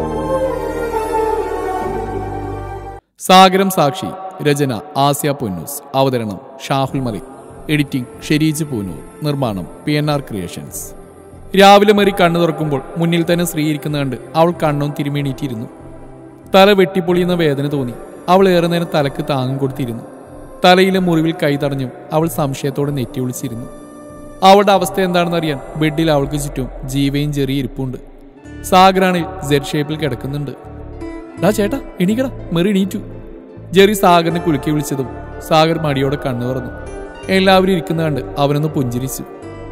സാഗരം സാക്ഷി രചന ആസിയ പൊന്നൂസ് അവതരണം ഷാഹുൽ മലിക് എഡിറ്റിംഗ് ഷെരീജ് പൂനൂർ നിർമ്മാണം പി എൻ ആർ ക്രിയേഷൻസ് രാവിലെ മറി കണ്ണു തുറക്കുമ്പോൾ മുന്നിൽ തന്നെ സ്ത്രീ ഇരിക്കുന്ന കണ്ട് അവൾ കണ്ണും തിരുമേണിയിട്ടിരുന്നു തല വെട്ടിപ്പൊളിയുന്ന വേദന തോന്നി അവൾ ഏറെ നേരം തലക്ക് താങ്ങും കൊടുത്തിരുന്നു തലയിലെ മുറിവിൽ കൈ തടഞ്ഞും അവൾ സംശയത്തോടെ നെറ്റി വിളിച്ചിരുന്നു അവളുടെ അവസ്ഥ എന്താണെന്ന് അറിയാൻ ബെഡിൽ അവൾക്ക് ചുറ്റും ജീവയും ചെറിയ ഇരിപ്പുണ്ട് സാഗറാണിൽ സെഡ് ഷേപ്പിൽ കിടക്കുന്നുണ്ട് ഡാ ചേട്ടാ എണീക്കടാ മെറി എണീറ്റു ജെറി സാഗറിനെ കുലുക്കി വിളിച്ചതും സാഗർ മടിയോടെ കണ്ണു തുറന്നു എല്ലാവരും ഇരിക്കുന്ന കണ്ട് അവനൊന്ന് പുഞ്ചിരിച്ചു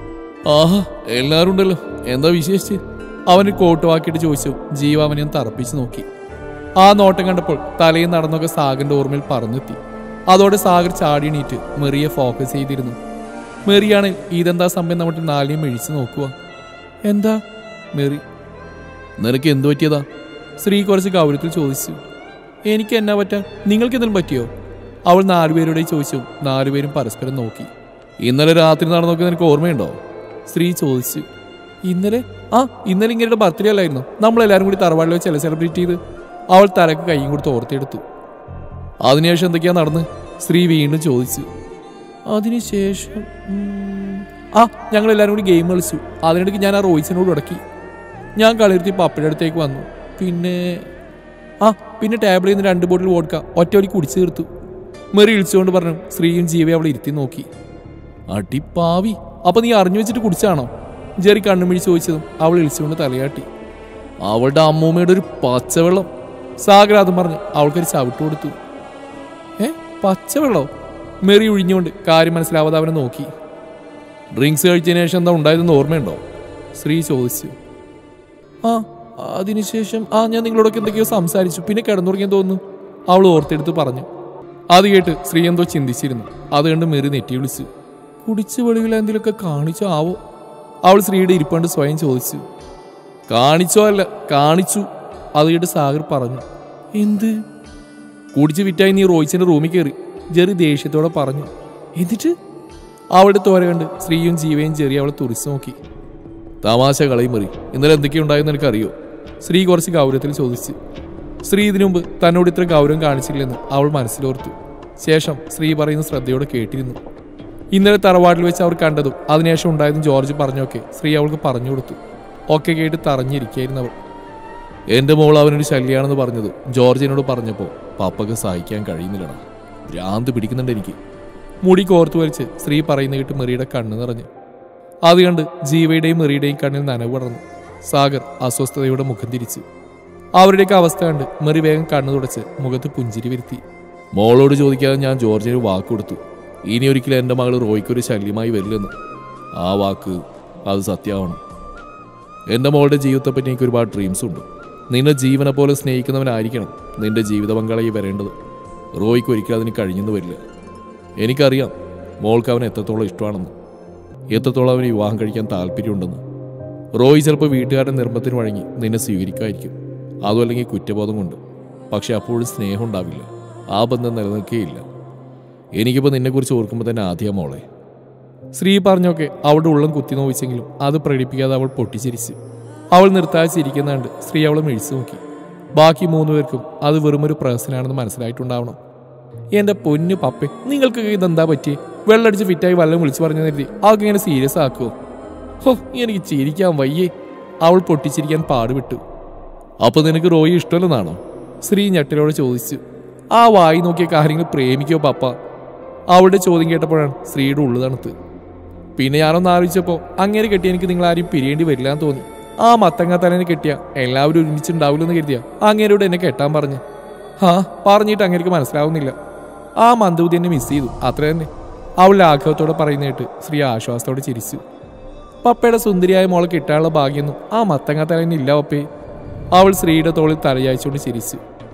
ആഹാ എല്ലാവരും ഉണ്ടല്ലോ എന്താ വിശേഷിച്ച് അവന് കോട്ട് വാക്കിയിട്ട് ചോദിച്ചു ജീവ അവനെ ഒന്ന് തറപ്പിച്ച് നോക്കി ആ നോട്ടം കണ്ടപ്പോൾ തലയിൽ നടന്നൊക്കെ സാഗറിന്റെ ഓർമ്മയിൽ പറന്നെത്തി അതോടെ സാഗർ ചാടി എണീറ്റ് മെറിയെ ഫോക്കസ് ചെയ്തിരുന്നു മെറിയാണെങ്കിൽ ഇതെന്താ സംഭവം നമ്മുടെ നാലിനെയും മെഴിച്ച് നോക്കുക എന്താ മെറി നിനക്ക് എന്തു പറ്റിയതാ ശ്രീ കുറച്ച് ഗൗരവത്തിൽ ചോദിച്ചു എനിക്ക് എന്നാ പറ്റാ നിങ്ങൾക്ക് എന്തെങ്കിലും പറ്റിയോ അവൾ നാലുപേരോടെ ചോദിച്ചു നാലുപേരും പരസ്പരം നോക്കി ഇന്നലെ രാത്രി നടന്നൊക്കെ നിനക്ക് ഓർമ്മയുണ്ടോ ശ്രീ ചോദിച്ചു ഇന്നലെ ആ ഇന്നലെ ഇങ്ങനെ ബർത്ത്ഡേ അല്ലായിരുന്നു നമ്മളെല്ലാവരും കൂടി തറവാടിൽ വെച്ച് അല്ല സെലിബ്രേറ്റ് ചെയ്ത് അവൾ തലക്ക് കൈയും കൊടുത്ത് ഓർത്തെടുത്തു അതിനുശേഷം എന്തൊക്കെയാ നടന്ന് ശ്രീ വീണ്ടും ചോദിച്ചു അതിനുശേഷം ഉം, ആ ഞങ്ങൾ എല്ലാവരും കൂടി ഗെയിം കളിച്ചു അതിനിടയ്ക്ക് ഞാൻ ആ റോയ്സിനോട് ഉടക്കി ഞാൻ കളിർത്തി പപ്പയുടെ അടുത്തേക്ക് വന്നു പിന്നെ ആ പിന്നെ ടേബിളിൽ നിന്ന് രണ്ട് ബോട്ടിൽ വോഡ്ക ഒറ്റ വലി കുടിച്ചു തീർത്തു മെറി ഇളിച്ചുകൊണ്ട് പറഞ്ഞു ശ്രീയും ജീവയെ അവളെ ഇരുത്തി നോക്കി അടിപ്പാവി അപ്പൊ നീ അറിഞ്ഞു വെച്ചിട്ട് കുടിച്ചാണോ ജെറി കണ്ണുമിഴി ചോദിച്ചതും അവൾ ഇളിച്ചുകൊണ്ട് തലയാട്ടി അവളുടെ അമ്മൂമ്മയുടെ ഒരു പച്ചവെള്ളം സാഗർ അതും പറഞ്ഞു അവൾക്കൊരു ചവിട്ട് കൊടുത്തു ഏ പച്ചവെള്ളോ മെറി ഒഴിഞ്ഞുകൊണ്ട് കാര്യം മനസ്സിലാവാതെ അവനെ നോക്കി ഡ്രിങ്ക്സ് കഴിച്ചതിന് ശേഷം എന്താ ഉണ്ടായതെന്ന് ഓർമ്മയുണ്ടോ ശ്രീ ചോദിച്ചു ആ അതിനുശേഷം ആ ഞാൻ നിങ്ങളോടൊക്കെ എന്തൊക്കെയോ സംസാരിച്ചു പിന്നെ കിടന്നുറങ്ങിയെന്ന് തോന്നുന്നു അവൾ ഓർത്തെടുത്ത് പറഞ്ഞു അത് കേട്ട് ശ്രീ എന്തോ ചിന്തിച്ചിരുന്നു അത് കണ്ട് മെറി നെറ്റി വിളിച്ചു കുടിച്ച് വെളിവിൽ എന്തെങ്കിലുമൊക്കെ കാണിച്ചോ ആവോ അവൾ ശ്രീയുടെ ഇരിപ്പണ്ട് സ്വയം ചോദിച്ചു കാണിച്ചോ അല്ല കാണിച്ചു അത് കേട്ട് സാഗർ പറഞ്ഞു എന്ത് കുടിച്ച് വിറ്റായി നീ റോയിച്ചിന്റെ റൂമിൽ കയറി ജെറി ദേഷ്യത്തോടെ പറഞ്ഞു എന്നിട്ട് അവളുടെ തോര കണ്ട് ശ്രീയും ജീവയും ജെറി അവളെ തുറിച്ചു നോക്കി തമാശ കളയും മറി ഇന്നലെ എന്തൊക്കെയുണ്ടായെന്ന് എനിക്കറിയോ ശ്രീ കുറച്ച് ഗൗരവത്തിൽ ചോദിച്ചു ശ്രീ ഇതിനു മുമ്പ് തന്നോട് ഇത്ര ഗൗരവം കാണിച്ചില്ലെന്ന് അവൾ മനസ്സിലോർത്തു ശേഷം ശ്രീ പറയുന്ന ശ്രദ്ധയോടെ കേട്ടിരുന്നു ഇന്നലെ തറവാട്ടിൽ വെച്ച് അവർ കണ്ടതും അതിനുശേഷം ഉണ്ടായതും ജോർജ് പറഞ്ഞൊക്കെ ശ്രീ അവൾക്ക് പറഞ്ഞു കൊടുത്തു ഒക്കെ കേട്ട് തറഞ്ഞിരിക്കായിരുന്നു അവൾ എന്റെ മോൾ അവനൊരു ശല്യാണെന്ന് പറഞ്ഞത് ജോർജിനോട് പറഞ്ഞപ്പോൾ പപ്പക്ക് സഹിക്കാൻ കഴിയുന്നില്ലടാ ഭ്രാന്ത് പിടിക്കുന്നുണ്ട് എനിക്ക് മുടി കോർത്തു വലിച്ച് സ്ത്രീ പറയുന്ന കേട്ട് മെറിയുടെ കണ്ണ് നിറഞ്ഞു അത് കണ്ട് ജീവയുടെയും മെറിയുടെയും കണ്ണിൽ നനവ് പടർന്നു സാഗർ അസ്വസ്ഥതയുടെ മുഖം തിരിച്ചു അവരുടെയൊക്കെ അവസ്ഥ കണ്ട് മെറി വേഗം കണ്ണു തുടച്ച് മുഖത്ത് പുഞ്ചിരി വരുത്തി മോളോട് ചോദിക്കാതെ ഞാൻ ജോർജിന് വാക്ക് കൊടുത്തു ഇനി ഒരിക്കലും എൻ്റെ മകൾ റോയ്ക്കൊരു ശല്യമായി വരില്ലെന്ന് ആ വാക്ക് അത് സത്യമാവണം എൻ്റെ മോളുടെ ജീവിതത്തെപ്പറ്റി എനിക്ക് ഒരുപാട് ഡ്രീംസ് ഉണ്ട് നിന്നെ ജീവനെ പോലെ സ്നേഹിക്കുന്നവനായിരിക്കണം നിന്റെ ജീവിത പങ്കാളിയായി വരേണ്ടത് റോയ്ക്ക് ഒരിക്കലും അതിന് കഴിഞ്ഞെന്ന് വരില്ല എനിക്കറിയാം മോൾക്ക് അവൻ എത്രത്തോളം ഇഷ്ടമാണെന്ന് എത്രത്തോളം അവന് വിവാഹം കഴിക്കാൻ താല്പര്യമുണ്ടെന്ന് റോയ് ചിലപ്പോൾ വീട്ടുകാരുടെ നിർമ്മത്തിന് വഴങ്ങി നിന്നെ സ്വീകരിക്കുമായിരിക്കും അതും അല്ലെങ്കിൽ കുറ്റബോധം കൊണ്ട് പക്ഷെ അപ്പോഴും സ്നേഹം ഉണ്ടാവില്ല ആ ബന്ധം നിലനിൽക്കുകയില്ല എനിക്കിപ്പോൾ നിന്നെക്കുറിച്ച് ഓർക്കുമ്പോൾ തന്നെ ആദ്യ മോളെ ശ്രീ പറഞ്ഞൊക്കെ അവളുടെ ഉള്ളം കുത്തി നോവിച്ചെങ്കിലും അത് പ്രകടിപ്പിക്കാതെ അവൾ പൊട്ടിച്ചിരിച്ചു അവൾ നിർത്താതെ ചിരിക്കുന്നുണ്ട് സ്ത്രീ അവളെ മിഴിച്ചു നോക്കി ബാക്കി മൂന്ന് പേർക്കും അത് വെറുമൊരു പ്രഹസനാണെന്ന് മനസ്സിലായിട്ടുണ്ടാവണം എന്റെ പൊന്നു പപ്പെ നിങ്ങൾക്കൊക്കെ ഇതെന്താ പറ്റി വെള്ളടിച്ച് ഫിറ്റായി വല്ലതും വിളിച്ചു പറഞ്ഞു കരുതി അവൾക്ക് ഇങ്ങനെ സീരിയസ് ആക്കുമോ ഹോ എനിക്ക് ചിരിക്കാൻ വയ്യേ അവൾ പൊട്ടിച്ചിരിക്കാൻ പാടുവിട്ടു അപ്പൊ നിനക്ക് റോയി ഇഷ്ടമല്ലെന്നാണോ ശ്രീ ഞെട്ടലോട് ചോദിച്ചു ആ വായി നോക്കിയ കാര്യങ്ങൾ പ്രേമിക്കോ പപ്പ അവളുടെ ചോദ്യം കേട്ടപ്പോഴാണ് ശ്രീയുടെ ഉള്ളു തണുത്ത് പിന്നെ ഞാനൊന്ന് ആലോചിച്ചപ്പോൾ അങ്ങനെ കെട്ടിയ എനിക്ക് നിങ്ങൾ ആരും പിരിയേണ്ടി വരില്ല എന്ന് തോന്നി ആ മത്തങ്ങ തലേനെ കെട്ടിയ എല്ലാവരും ഒരുമിച്ചുണ്ടാവില്ലെന്ന് കരുതിയ അങ്ങേരോട് എന്നെ കെട്ടാൻ പറഞ്ഞു ഹാ പറഞ്ഞിട്ട് അങ്ങേക്ക് മനസ്സിലാവുന്നില്ല ആ മന്ദബുദ്ധി എന്നെ മിസ് ചെയ്തു അത്ര തന്നെ അവൾ ലാഘവത്തോടെ പറയുന്ന കേട്ട് ശ്രീ ആശ്വാസത്തോടെ ചിരിച്ചു പപ്പയുടെ സുന്ദരിയായ മോളെ കിട്ടാനുള്ള ഭാഗ്യമൊന്നും ആ മത്തങ്ങ തലേന് ഇല്ല പപ്പേ അവൾ ശ്രീയുടെ തോളിൽ തലയായിച്ചുകൊണ്ട് ചിരിച്ചു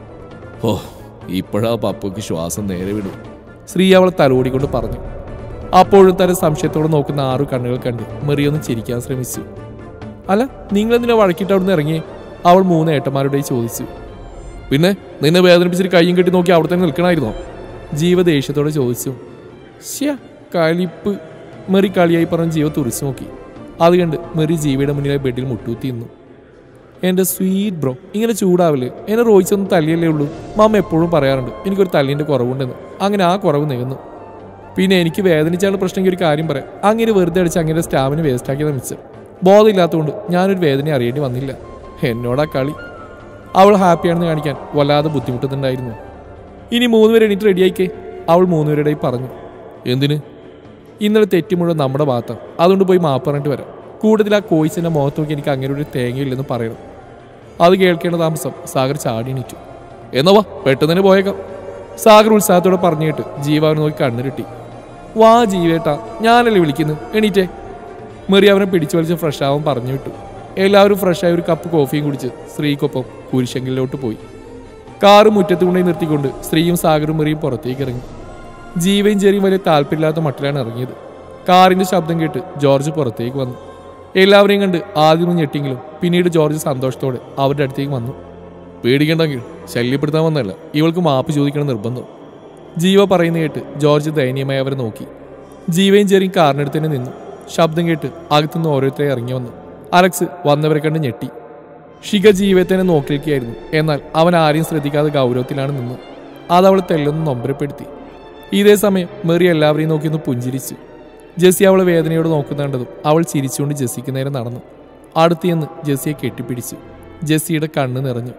ഓ ഇപ്പോഴാ പപ്പയ്ക്ക് ശ്വാസം നേരെ വിടും ശ്രീ അവളെ തലോടിക്കൊണ്ട് പറഞ്ഞു അപ്പോഴും തന്നെ സംശയത്തോടെ നോക്കുന്ന ആറു കണ്ണുകൾ കണ്ട് മെറിയൊന്ന് ചിരിക്കാൻ ശ്രമിച്ചു അല്ല നിങ്ങളെന്തിനാ വഴക്കിട്ട് അവിടുന്ന് ഇറങ്ങിയേ അവൾ മൂന്ന് ഏട്ടന്മാരുടെ ചോദിച്ചു പിന്നെ നിന്നെ വേദനിപ്പിച്ചിട്ട് കയ്യും കെട്ടി നോക്കി അവിടെ തന്നെ നിൽക്കണമായിരുന്നോ ജീവ ദേഷ്യത്തോടെ ചോദിച്ചു ശ്യ കലിപ്പ് മെറി കളിയായി പറഞ്ഞ് ജീവ തുറിച്ചു നോക്കി അത് കണ്ട് മെറി ജീവിയുടെ മുന്നിലെ ബെഡിൽ മുട്ടൂത്തി നിന്നു എൻ്റെ സ്വീറ്റ് ബ്രോ ഇങ്ങനെ ചൂടാവില്ലേ എന്നെ റോയിച്ചൊന്നും തല്ലിയല്ലേ ഉള്ളൂ മമ്മ എപ്പോഴും പറയാറുണ്ട് എനിക്കൊരു തല്ലിൻ്റെ കുറവുണ്ടെന്ന് അങ്ങനെ ആ കുറവ് നീങ്ങുന്നു പിന്നെ എനിക്ക് വേദനിച്ചാലുള്ള പ്രശ്നം ഒരു കാര്യം പറയാം അങ്ങനെ വെറുതെ അടിച്ച് അങ്ങനെ സ്റ്റാമിന് വേസ്റ്റാക്കിയത് മിച്ചം ബോധമില്ലാത്തതുകൊണ്ട് ഞാനൊരു വേദന അറിയേണ്ടി വന്നില്ല എന്നോടാ കളി അവൾ ഹാപ്പിയാണെന്ന് കാണിക്കാൻ വല്ലാതെ ബുദ്ധിമുട്ടുന്നുണ്ടായിരുന്നു ഇനി മൂന്ന് പേര് എണീറ്റ് റെഡിയായിക്കേ അവൾ മൂന്നുപേരുടെ പറഞ്ഞു എന്തിന് ഇന്നലെ തെറ്റി മുഴുവൻ നമ്മുടെ ഭാഗത്താണ് അതുകൊണ്ട് പോയി മാപ്പ് പറഞ്ഞിട്ട് വരാം കൂടുതൽ ആ കോയിസിന്റെ മുഖത്ത് നോക്കി എനിക്ക് അങ്ങനെ ഒരു തേങ്ങയില്ലെന്ന് പറയണം അത് കേൾക്കേണ്ട താമസം സാഗർ ചാടി എണീറ്റു എന്നാ വാ പെട്ടെന്ന് തന്നെ പോയേക്കാം സാഗർ ഉത്സാഹത്തോടെ പറഞ്ഞു കേട്ട് ജീവ അവനെ നോക്കി കണ്ണിരുട്ടി വാ ജീവേട്ടാ ഞാനല്ലേ വിളിക്കുന്നു എണീറ്റേ മെറി അവനെ പിടിച്ചു വലിച്ച് ഫ്രഷ് ആവാൻ പറഞ്ഞു വിട്ടു എല്ലാവരും ഫ്രഷായി ഒരു കപ്പ് കോഫിയും കുടിച്ച് സ്ത്രീക്കൊപ്പം കുരിശെങ്കിലോട്ട് പോയി കാറ് മുറ്റത്ത് കൊണ്ടുപോയി നിർത്തിക്കൊണ്ട് സ്ത്രീയും സാഗറും മെറിയും പുറത്തേക്ക് ഇറങ്ങി ജീവയും ചെറിയും വലിയ താല്പര്യമില്ലാത്ത മട്ടിലാണ് ഇറങ്ങിയത് കാറിന്റെ ശബ്ദം കേട്ട് ജോർജ് പുറത്തേക്ക് വന്നു എല്ലാവരെയും കണ്ട് ആദ്യം ഒന്ന് ഞെട്ടിയെങ്കിലും പിന്നീട് ജോർജ് സന്തോഷത്തോടെ അവരുടെ അടുത്തേക്ക് വന്നു പേടിക്കണ്ടെങ്കിൽ ശല്യപ്പെടുത്താൻ വന്നല്ല ഇവൾക്ക് മാപ്പ് ചോദിക്കണം നിർബന്ധം ജീവ പറയുന്ന കേട്ട് ജോർജ് ദയനീയമായി അവരെ നോക്കി ജീവയും ചെറിയും കാറിനടുത്ത് തന്നെ നിന്നു ശബ്ദം കേട്ട് അകത്തുനിന്ന് ഓരോരുത്തരെ ഇറങ്ങി വന്നു അലക്സ് വന്നവരെ കണ്ട് ഞെട്ടി ഷിക ജീവയെ തന്നെ നോക്കി നിൽക്കുകയായിരുന്നു എന്നാൽ അവൻ ആരെയും ശ്രദ്ധിക്കാതെ ഗൗരവത്തിലാണ് നിന്ന് അതവളെ തെല്ലൊന്ന് നൊമ്പരപ്പെടുത്തി ഇതേ സമയം മെറി എല്ലാവരെയും നോക്കി ഒന്ന് പുഞ്ചിരിച്ചു ജെസ്സി അവളെ വേദനയോട് നോക്കുന്നുണ്ടതും അവൾ ചിരിച്ചുകൊണ്ട് ജെസ്സിക്ക് നേരെ നടന്നു അടുത്ത് ചെന്ന് ജെസ്സിയെ കെട്ടിപ്പിടിച്ചു ജെസ്സിയുടെ കണ്ണ് നിറഞ്ഞു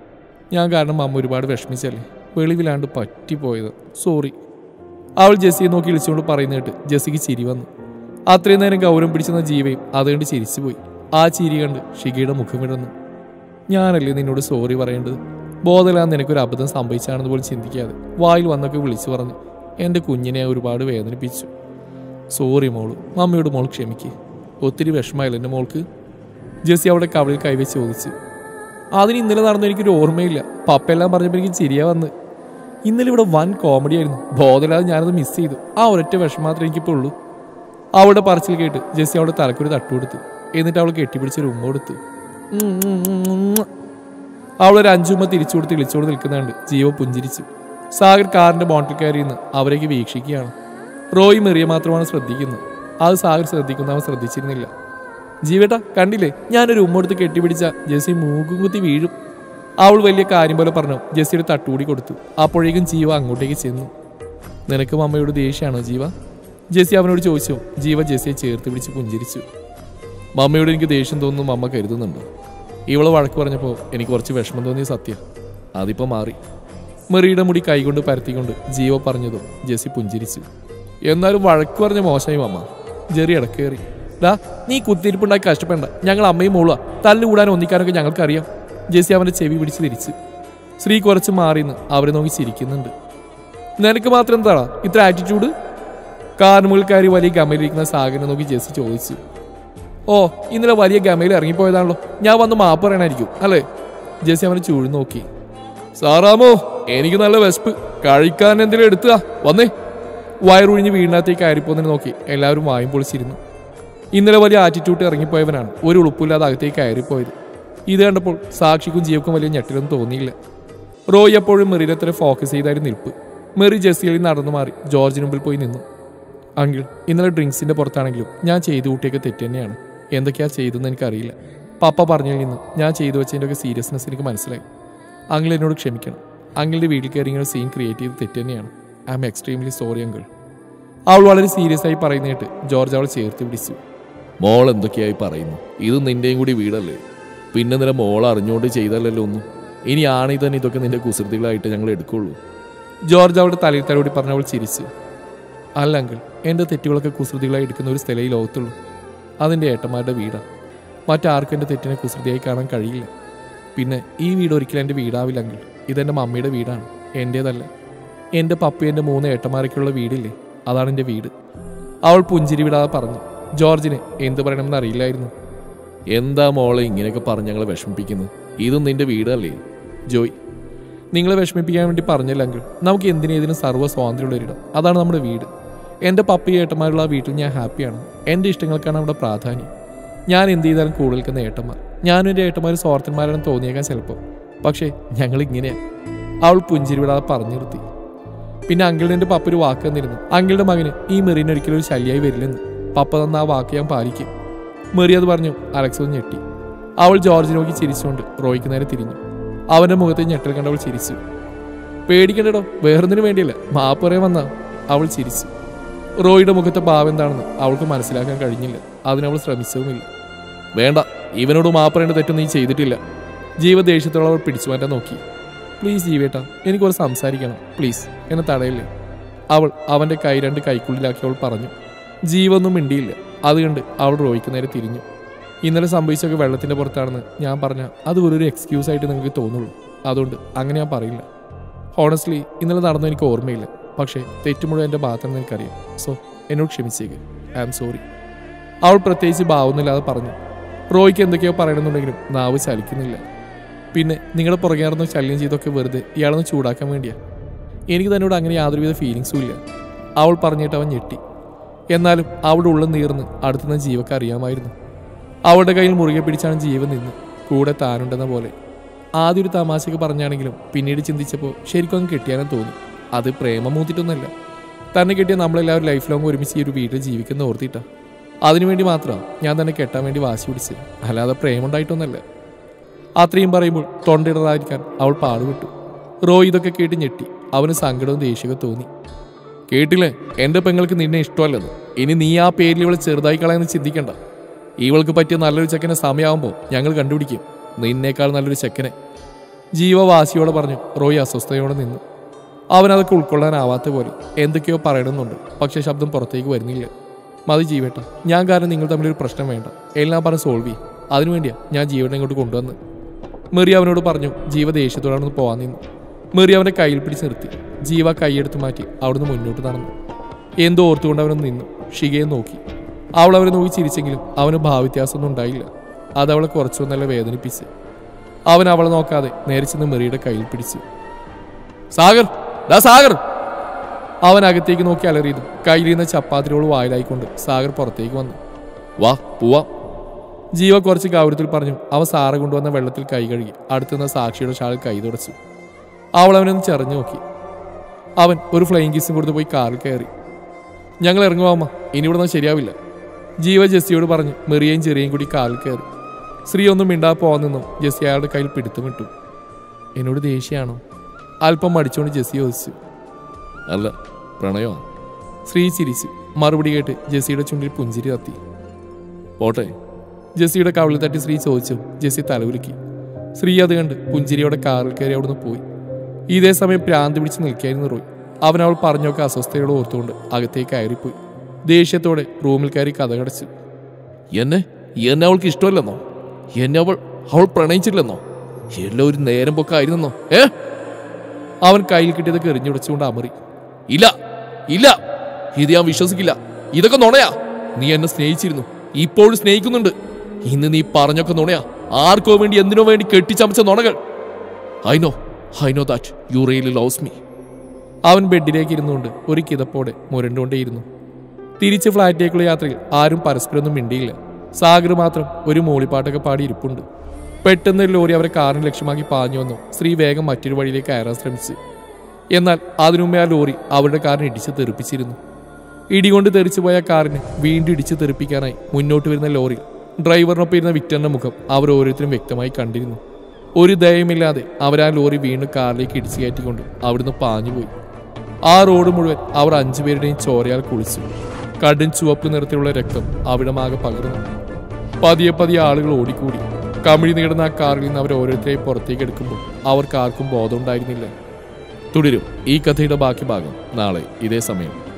ഞാൻ കാരണം അമ്മ ഒരുപാട് വിഷമിച്ചല്ലേ വെളിവിലാണ്ട് പറ്റിപ്പോയത് സോറി അവൾ ജെസ്സിയെ നോക്കി വിളിച്ചുകൊണ്ട് പറയുന്ന കേട്ട് ജെസ്സിക്ക് ചിരി വന്നു അത്രയും നേരം ഗൗരവം പിടിച്ചെന്ന ജീവയും അതുകൊണ്ട് ചിരിച്ചുപോയി ആ ചിരി കണ്ട് ഷികയുടെ മുഖം വിടന്നു ഞാനല്ലേ നിന്നോട് സോറി പറയേണ്ടത് ബോധമില്ലാതെ നിനക്കൊരു അബദ്ധം സംഭവിച്ചാണെന്ന് പോലും ചിന്തിക്കാതെ വായിൽ വന്നൊക്കെ വിളിച്ചു പറഞ്ഞു എൻ്റെ കുഞ്ഞിനെ ഒരുപാട് വേദനിപ്പിച്ചു സോറി മോള് മമ്മിയോട് മോൾ ക്ഷമിക്ക് ഒത്തിരി വിഷമമായില്ല എൻ്റെ മോൾക്ക് ജെസ്സി അവിടെ കവളിൽ കൈവച്ച് ചോദിച്ചു അതിന് ഇന്നലെ നടന്ന എനിക്കൊരു ഓർമ്മയില്ല പപ്പയെല്ലാം പറഞ്ഞപ്പോൾ എനിക്ക് ചിരിയാ വന്ന് ഇന്നലെ ഇവിടെ വൻ കോമഡി ആയിരുന്നു ബോധമില്ലാതെ ഞാനത് മിസ് ചെയ്തു ആ ഒരൊറ്റ വിഷം മാത്രമേ എനിക്കിപ്പോൾ ഉള്ളൂ അവളുടെ പറച്ചിൽ കേട്ട് ജെസ്സി അവളുടെ തലക്കൊരു തട്ടു കൊടുത്തു എന്നിട്ട് അവൾ കെട്ടിപ്പിടിച്ചൊരു ഉമ്മ കൊടുത്തു ഉം, ഉം, ഉം, ഉം. അവളൊരു അഞ്ചുമ്മ തിരിച്ചു കൊടുത്ത് ഇളിച്ചോട് നിൽക്കുന്നുണ്ട് ജീവ പുഞ്ചിരിച്ചു സാഗർ കാറിന്റെ ബോണ്ടിൽ കയറി നിന്ന് അവരേക്ക് വീക്ഷിക്കുകയാണ് റോയ് മെറിയ മാത്രമാണ് ശ്രദ്ധിക്കുന്നത് അത് സാഗർ ശ്രദ്ധിക്കുന്ന അവൻ ശ്രദ്ധിച്ചിരുന്നില്ല ജീവേട്ട കണ്ടില്ലേ ഞാനൊരു ഉമ്മടുത്ത് കെട്ടിപ്പിടിച്ച ജെസ്സി മൂക്കും കുത്തി വീഴും അവൾ വലിയ കാര്യം പോലെ പറഞ്ഞു ജെസ്സിയുടെ തട്ടുകൂടി കൊടുത്തു അപ്പോഴേക്കും ജീവ അങ്ങോട്ടേക്ക് ചെന്നു നിനക്ക് അമ്മയോട് ദേഷ്യമാണോ ജീവ ജെസ്സി അവനോട് ചോദിച്ചു ജീവ ജെസ്സിയെ ചേർത്ത് പിടിച്ച് പുഞ്ചിരിച്ചു മമ്മയോട് എനിക്ക് ദേഷ്യം തോന്നുന്നു അമ്മ കരുതുന്നുണ്ട് ഇവള് വഴക്ക് പറഞ്ഞപ്പോൾ എനിക്ക് കുറച്ച് വിഷമം തോന്നിയ സത്യം അതിപ്പോൾ മാറി മെറിയുടെ മുടി കൈകൊണ്ട് പരത്തിക്കൊണ്ട് ജീവ പറഞ്ഞതും ജെസ്സി പുഞ്ചിരിച്ചു എന്നാലും വഴക്ക് പറഞ്ഞ മോശമായി അമ്മ ജെറി ഇടക്കേറി ഡാ നീ കുത്തിരിപ്പുണ്ടാക്കി കഷ്ടപ്പെടണ്ട ഞങ്ങൾ അമ്മയും മോളുക തല്ലുകൂടാനും ഒന്നിക്കാനൊക്കെ ഞങ്ങൾക്കറിയാം ജെസ്സി അവന്റെ ചെവി പിടിച്ച് തിരിച്ചു ശ്രീ കുറച്ച് മാറിന്ന് അവരെ നോക്കി ചിരിക്കുന്നുണ്ട് നിനക്ക് മാത്രം എന്താടാ ഇത്ര ആറ്റിറ്റ്യൂഡ് കാർമുകൾ കയറി വലിയ ഗമയിലിരിക്കുന്ന സാഗറിനെ നോക്കി ജെസ്സി ചോദിച്ചു ഓ ഇന്നലെ വലിയ ഗമയിൽ ഇറങ്ങിപ്പോയതാണല്ലോ ഞാൻ വന്ന് മാപ്പ് പറയണായിരിക്കും അല്ലേ ജെസ്സി അവനെ ചൂഴി നോക്കി സാറാമോ എനിക്ക് നല്ല വിശപ്പ് കഴിക്കാൻ എന്തെങ്കിലും എടുത്തുക വന്നേ വയറൊഴിഞ്ഞ് വീടിനകത്തേക്ക് കയറിപ്പോന്നതിനെ നോക്കി എല്ലാവരും വായും പൊളിച്ചിരുന്നു ഇന്നലെ വലിയ ആറ്റിറ്റ്യൂഡ് ഇറങ്ങിപ്പോയവനാണ് ഒരു ഉളുപ്പില്ലാതെ അകത്തേക്ക് കയറിപ്പോയത് ഇത് കണ്ടപ്പോൾ സാക്ഷിക്കും ജീവക്കും വലിയ ഞെട്ടിലൊന്നും തോന്നിയില്ല റോയ് എപ്പോഴും മെറിനത്ര ഫോക്കസ് ചെയ്തായിരുന്നു നിൽപ്പ് മെറി ജെസ്സിയിൽ നടന്നു മാറി ജോർജിന് മുമ്പിൽ പോയി നിന്നു അങ്കിൾ ഇന്നലെ ഡ്രിങ്ക്സിന്റെ പുറത്താണെങ്കിലും ഞാൻ ചെയ്തു കൂട്ടിയൊക്കെ തെറ്റ് തന്നെയാണ് എന്തൊക്കെയാ ചെയ്തതെന്ന് എനിക്കറിയില്ല പപ്പ പറഞ്ഞതിൽ നിന്ന് ഞാൻ ചെയ്തു വെച്ചതിൻ്റെ ഒക്കെ സീരിയസ്നെസ് എനിക്ക് മനസ്സിലായി അങ്കിൾ എന്നോട് ക്ഷമിക്കണം അങ്കിളിന്റെ വീട്ടിൽ കയറി ഇങ്ങനെ സീൻ ക്രിയേറ്റ് ചെയ്ത് തെറ്റ് തന്നെയാണ് I am extremely sorry uncle അവൾ വളരെ സീരിയസ് ആയി പറയുന്നതായിട്ട് ജോർജ് അവൾ ചേർത്ത് പിടിച്ചു മോൾ എന്തൊക്കെയായി പറയുന്നു ഇത് നിന്റെയും കൂടി വീടല്ലേ പിന്നെ നില മോൾ അറിഞ്ഞുകൊണ്ട് ചെയ്തല്ലല്ലോ ഒന്നും ഇനി ആണെങ്കിൽ തന്നെ ഇതൊക്കെ നിന്റെ കുസൃതികളായിട്ട് ഞങ്ങൾ എടുക്കുള്ളൂ ജോർജ് അവളുടെ തലയിൽ തലോടി പറഞ്ഞ അവൾ ചിരിച്ചു അല്ല അങ്കിൾ എൻ്റെ തെറ്റുകളൊക്കെ കുസൃതികളായി എടുക്കുന്ന ഒരു സ്ഥലം ഈ ലോകത്തുള്ളൂ അതെൻ്റെ ഏട്ടന്മാരുടെ വീടാണ് മറ്റാർക്കും എൻ്റെ തെറ്റിനെ കുസൃതിയായി കാണാൻ കഴിയില്ല പിന്നെ ഈ വീട് ഒരിക്കലും എൻ്റെ വീടാവില്ല അങ്കിൾ ഇതെൻ്റെ മമ്മിയുടെ വീടാണ് എൻ്റേതല്ല എൻ്റെ പപ്പയും എൻ്റെ മൂന്ന് ഏട്ടന്മാരൊക്കെയുള്ള വീടില്ലേ അതാണ് എൻ്റെ വീട് അവൾ പുഞ്ചിരി വിടാതെ പറഞ്ഞു ജോർജിന് എന്ത് പറയണമെന്ന് അറിയില്ലായിരുന്നു എന്താ മോളെ ഇങ്ങനെയൊക്കെ പറഞ്ഞ് ഞങ്ങളെ വിഷമിപ്പിക്കുന്നത് ഇതും നിന്റെ വീടല്ലേ ജോയ് നിങ്ങളെ വിഷമിപ്പിക്കാൻ വേണ്ടി പറഞ്ഞില്ല അങ്കിൾ നമുക്ക് എന്തിനേതിനും സർവ്വ സ്വാതന്ത്ര്യമുള്ള ഒരിടം അതാണ് നമ്മുടെ വീട് എൻ്റെ പപ്പയും ഏട്ടന്മാരുള്ള ആ വീട്ടിൽ ഞാൻ ഹാപ്പിയാണ് എൻ്റെ ഇഷ്ടങ്ങൾക്കാണ് അവിടെ പ്രാധാന്യം ഞാൻ എന്ത് ചെയ്താലും കൂടുതൽ നിൽക്കുന്ന ഏട്ടന്മാർ ഞാനും എൻ്റെ ഏട്ടന്മാർ സ്വാർത്ഥന്മാരാണെന്ന് തോന്നിയേക്കാൻ ചിലപ്പോൾ പക്ഷേ ഞങ്ങൾ ഇങ്ങനെയാണ് അവൾ പുഞ്ചിരി വിടാതെ പറഞ്ഞു നിർത്തി പിന്നെ അങ്കിളിന് എൻ്റെ പപ്പ ഒരു വാക്ക് തന്നിരുന്നു അങ്കിളുടെ മകന് ഈ മെറീൻ ഒരിക്കലും ഒരു ശല്യമായി വരില്ലെന്ന് പപ്പ തന്ന ആ വാക്ക് ഞാൻ പാലിക്കും മെറി അത് പറഞ്ഞു അലക്സ് ഒന്ന് ഞെട്ടി അവൾ ജോർജ് നോക്കി ചിരിച്ചുകൊണ്ട് റോയ്ക്ക് നേരെ തിരിഞ്ഞു അവന്റെ മുഖത്തെ ഞെട്ടൽ കണ്ട് അവൾ ചിരിച്ചു പേടിക്കണ്ടടോ വേറൊന്നിനു വേണ്ടിയല്ല മാപ്പ് പറയാൻ വന്ന അവൾ ചിരിച്ചു റോയിയുടെ മുഖത്തെ ഭാവം എന്താണെന്ന് അവൾക്ക് മനസ്സിലാക്കാൻ കഴിഞ്ഞില്ല അതിനവൾ ശ്രമിച്ചതുമില്ല വേണ്ട ഇവനോട് മാപ്പ് പറയേണ്ട തെറ്റൊന്നും നീ ചെയ്തിട്ടില്ല ജീവ ദേഷ്യത്തോടെ അവൾ പിടിച്ചു മാറ്റാൻ നോക്കി പ്ലീസ് ജീവേട്ടാ എനിക്കൊരു സംസാരിക്കണം പ്ലീസ് എന്നെ തടയില്ലേ അവൾ അവന്റെ കൈ രണ്ട് കൈക്കുള്ളിലാക്കി അവൾ പറഞ്ഞു ജീവൊന്നും മിണ്ടിയില്ല അതുകണ്ട് അവൾ റോയ്ക്ക് നേരെ തിരിഞ്ഞു ഇന്നലെ സംഭവിച്ചൊക്കെ വെള്ളത്തിന്റെ പുറത്താണെന്ന് ഞാൻ പറഞ്ഞ അത് ഒരു എക്സ്ക്യൂസ് ആയിട്ട് നിങ്ങൾക്ക് തോന്നുള്ളൂ അതുകൊണ്ട് അങ്ങനെ ഞാൻ പറയില്ല ഹോണസ്റ്റ്ലി ഇന്നലെ നടന്നു എനിക്ക് ഓർമ്മയില്ല പക്ഷേ തെറ്റ് മുഴുവൻ എൻ്റെ ഭാഗത്തെന്ന് എനിക്കറിയാം സോ എന്നോട് ക്ഷമിച്ചേക്ക് ഐ ആം സോറി അവൾ പ്രത്യേകിച്ച് ഭാവമൊന്നുമില്ലാതെ പറഞ്ഞു റോയ്ക്ക് എന്തൊക്കെയോ പറയണമെന്നുണ്ടെങ്കിലും നാവ് ചലിക്കുന്നില്ല പിന്നെ നിങ്ങളുടെ പുറകെ നടന്ന് ശല്യം ചെയ്തൊക്കെ വെറുതെ ഇയാളൊന്ന് ചൂടാക്കാൻ വേണ്ടിയാ എനിക്ക് തന്നോട് അങ്ങനെ യാതൊരുവിധ ഫീലിങ്സും ഇല്ല അവൾ പറഞ്ഞിട്ട് അവൻ ഞെട്ടി എന്നാലും അവളുടെ ഉള്ളിൽ നീർന്ന് അടുത്തുനിന്ന് ജീവക്ക് അറിയാമായിരുന്നു അവളുടെ കയ്യിൽ മുറുകെ പിടിച്ചാണ് ജീവൻ നിന്ന് കൂടെ താനുണ്ടെന്ന പോലെ ആദ്യം ഒരു തമാശക്ക് പറഞ്ഞാണെങ്കിലും പിന്നീട് ചിന്തിച്ചപ്പോൾ ശരിക്കും അങ്ങ് കെട്ടിയാനും തോന്നി അത് പ്രേമം മൂത്തിട്ടൊന്നുമല്ല തന്നെ കെട്ടിയ നമ്മളെല്ലാവരും ലൈഫ് ലോങ് ഒരുമിച്ച് ഈ ഒരു വീട്ടിൽ ജീവിക്കുന്ന ഓർത്തിട്ടാ അതിനുവേണ്ടി മാത്രമാണ് ഞാൻ തന്നെ കെട്ടാൻ വേണ്ടി വാശി പിടിച്ച് അല്ലാതെ പ്രേമുണ്ടായിട്ടൊന്നല്ല അത്രയും പറയുമ്പോൾ തൊണ്ടിടറായിരിക്കാൻ അവൾ പാടുവിട്ടു റോയ് ഇതൊക്കെ കേട്ട് ഞെട്ടി അവന് സങ്കടവും ദേഷ്യമൊക്കെ തോന്നി കേട്ടില്ലേ എന്റെ പെങ്ങൾക്ക് നിന്നെ ഇഷ്ടമല്ലെന്ന് ഇനി നീ ആ പേരിൽ ഇവളെ ചെറുതായി കളയെന്ന് ചിന്തിക്കണ്ട ഇവൾക്ക് പറ്റിയ നല്ലൊരു ചെക്കനെ സമയമാകുമ്പോൾ ഞങ്ങൾ കണ്ടുപിടിക്കും നിന്നേക്കാൾ നല്ലൊരു ചെക്കനെ ജീവ വാശിയോടെ പറഞ്ഞു റോയ് അസ്വസ്ഥതയോടെ നിന്നു അവനതൊക്കെ ഉൾക്കൊള്ളാനാവാത്ത പോലെ എന്തൊക്കെയോ പറയണമെന്നുണ്ട് പക്ഷെ ശബ്ദം പുറത്തേക്ക് വരുന്നില്ല മതി ജീവേട്ട ഞാൻ കാരണം നിങ്ങൾ തമ്മിലൊരു പ്രശ്നം വേണ്ട എല്ലാം പറഞ്ഞ് സോൾവ് ചെയ്യും അതിനുവേണ്ടിയാ ഞാൻ ജീവനെ ഇങ്ങോട്ട് കൊണ്ടുവന്ന് മെറി അവനോട് പറഞ്ഞു ജീവ ദേഷ്യത്തോടാണെന്ന് പോവാൻ നിന്നു മെറി അവന്റെ കയ്യിൽ പിടിച്ച് നിർത്തി ജീവ കൈയെടുത്ത് മാറ്റി അവിടുന്ന് മുന്നോട്ട് നടന്നു എന്തോ ഓർത്തുകൊണ്ട് അവനൊന്ന് നിന്നു ഷികയെ നോക്കി അവൾ അവനെ നോക്കി ചിരിച്ചെങ്കിലും അവന് ഭാവവ്യത്യാസമൊന്നും ഉണ്ടായില്ല അത് അവളെ കുറച്ചൊന്നല്ല വേദനിപ്പിച്ച് അവൻ അവളെ നോക്കാതെ നേരെ ചെന്ന് മെറിയുടെ കയ്യിൽ പിടിച്ചു സാഗർ ദാ സാഗർ അവൻ അകത്തേക്ക് നോക്കി അലറിയതും കയ്യിലിരുന്ന ചപ്പാത്തിരോട് വായിലായിക്കൊണ്ട് സാഗർ പുറത്തേക്ക് വന്നു വാ പോവാം ജീവ കുറച്ച് ഗൗരവത്തിൽ പറഞ്ഞു അവൻ സാറ് കൊണ്ടുവന്ന വെള്ളത്തിൽ കൈ കഴുകി അടുത്തുനിന്ന സാക്ഷിയുടെ ഷാളിൽ കൈ തുടച്ചു അവൾ അവനൊന്ന് ചെറഞ്ഞു നോക്കി അവൻ ഒരു ഫ്ലൈയിങ് കിസും കൊടുത്ത് പോയി കാറിൽ കയറി ഞങ്ങൾ ഇറങ്ങുവാമ്മ ഇനി ഇവിടെ നിന്ന് ശരിയാവില്ല ജീവ ജെസ്സിയോട് പറഞ്ഞു മെറിയയും ചെറിയയും കൂടി കാറിൽ കയറി ശ്രീ ഒന്നും മിണ്ടാ പോകാൻ നിന്നും ജെസ്സി അയാളുടെ കയ്യിൽ പിടുത്തമിട്ടു എന്നോട് ദേഷ്യമാണോ അല്പം മടിച്ചുകൊണ്ട് ജെസ്സി ചോദിച്ചു അല്ല പ്രണയമാണ് ശ്രീ ചിരിച്ചു മറുപടി കേട്ട് ജെസ്സിയുടെ ചുണ്ടിൽ പുഞ്ചിരി തത്തി പോട്ടെ ജെസ്സിയുടെ കവിളിൽ തട്ടി ശ്രീ ചോദിച്ചു ജെസ്സി തലകുലുക്കി ശ്രീ അത് കണ്ട് പുഞ്ചിരിയോടെ കാറിൽ കയറി അവിടുന്ന് പോയി ഇതേ സമയം പ്രാന്ത് പിടിച്ച് നിൽക്കായിരുന്നു റോയ് അവൻ അവൾ പറഞ്ഞൊക്കെ അസ്വസ്ഥയോടെ ഓർത്തുകൊണ്ട് അകത്തേക്ക് കയറിപ്പോയി ദേഷ്യത്തോടെ റൂമിൽ കയറി കഥകടച്ചു എന്നെ എന്നെ അവൾക്ക് ഇഷ്ടമല്ലെന്നോ എന്നെ അവൾ അവൾ പ്രണയിച്ചില്ലെന്നോ എല്ലാം ഒരു നേരം പൊക്കായിരുന്നോ ഏ അവൻ കയ്യിൽ കിട്ടിയതൊക്കെ എറിഞ്ഞുടച്ചുകൊണ്ട് അമറി ഇല്ല ഇല്ല ഇത് ഞാൻ വിശ്വസിക്കില്ല ഇതൊക്കെ നുണയാ നീ എന്നെ സ്നേഹിച്ചിരുന്നു ഇപ്പോഴും സ്നേഹിക്കുന്നുണ്ട് ഇന്ന് നീ പറഞ്ഞൊക്കെ നുണയാ ആർക്കോ വേണ്ടി എന്തിനോ വേണ്ടി കെട്ടിച്ചമച്ച നുണകൾ I know I know that you really loves me അവൻ ബെഡിലേക്ക് ഇരുന്നുകൊണ്ട് ഒരു കിതപ്പോടെ മുരണ്ടുകൊണ്ടേയിരുന്നു തിരിച്ച് ഫ്ലാറ്റിലേക്കുള്ള യാത്രയിൽ ആരും പരസ്പരമൊന്നും മിണ്ടിയില്ല സാഗർ മാത്രം ഒരു മൂളിപ്പാട്ടൊക്കെ പാടി ഇരിപ്പുണ്ട് പെട്ടെന്ന് ഒരു ലോറി അവരെ കാറിന് ലക്ഷ്യമാക്കി പാഞ്ഞു വന്നു ശ്രീ വേഗം മറ്റൊരു വഴിയിലേക്ക് കയറാൻ ശ്രമിച്ചു എന്നാൽ അതിനുമുമ്പേ ആ ലോറി അവരുടെ കാറിനെ ഇടിച്ച് തെറിപ്പിച്ചിരുന്നു ഇടികൊണ്ട് തെറിച്ചു പോയ കാറിനെ വീണ്ടും ഇടിച്ച് തെറിപ്പിക്കാനായി മുന്നോട്ട് വരുന്ന ലോറി ഡ്രൈവറിനൊപ്പം ഇരുന്ന വിക്ടറിന്റെ മുഖം അവർ ഓരോരുത്തരും വ്യക്തമായി കണ്ടിരുന്നു ഒരു ദയമില്ലാതെ അവർ ആ ലോറി വീണ്ടും കാറിലേക്ക് ഇടിച്ചു കയറ്റിക്കൊണ്ട് അവിടുന്ന് പാഞ്ഞുപോയി ആ റോഡ് മുഴുവൻ അവർ അഞ്ചുപേരുടെയും ചോരയാൽ കുളിച്ചു കടും ചുവപ്പ് നിറത്തിലുള്ള രക്തം അവിടമാകെ പകർന്നു പതിയെ പതിയെ ആളുകൾ ഓടിക്കൂടി കമിഴി നീടുന്ന ആ കാറിൽ നിന്ന് അവർ ഓരോരുത്തരെയും പുറത്തേക്ക് എടുക്കുമ്പോൾ അവർക്ക് ആർക്കും ബോധമുണ്ടായിരുന്നില്ല തുടരും ഈ കഥയുടെ ബാക്കി ഭാഗം നാളെ ഇതേ സമയം